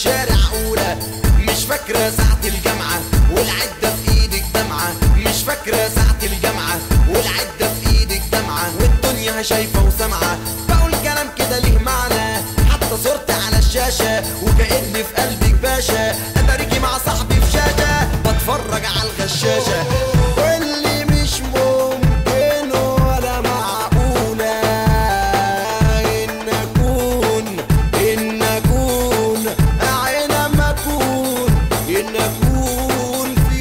الشارع اولى مش فاكرة ساعة الجامعة والعدة في ايدك دمعة مش فاكرة ساعة الجامعة والعدة في ايدك دمعة والدنيا شايفة وسامعة بقول كلام كده ليه معنى حتى صورتي على الشاشة وكأني في قلبك باشا انا رجي مع صاحبي في شاشة بتفرج على الغشاشة واللي مش ممكن ولا معقولة إن أكون إن أكون أعين ما أكون إن أكون في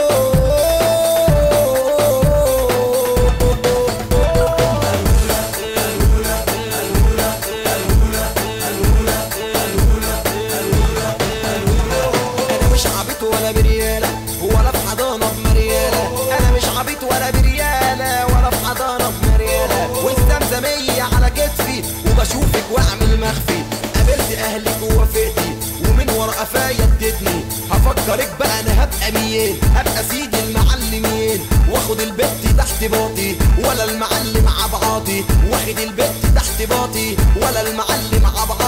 أنا مش عبيط ولا بريالة ولا في حضانة بمريالة أنا مش عبيط ولا بريالة ولا في حضانة بمريالة والزمزمية على كتفي وبشوفك وأعمل مخفي قابلت أهلك ووافقتي ومن ورا قفايا ادتني هفكرك بقى أنا هبقى مين هبقى سيدي المعلمين واخد البت تحت باطي ولا المعلم عبعاطي واخد البت تحت باطي ولا المعلم عبعاطي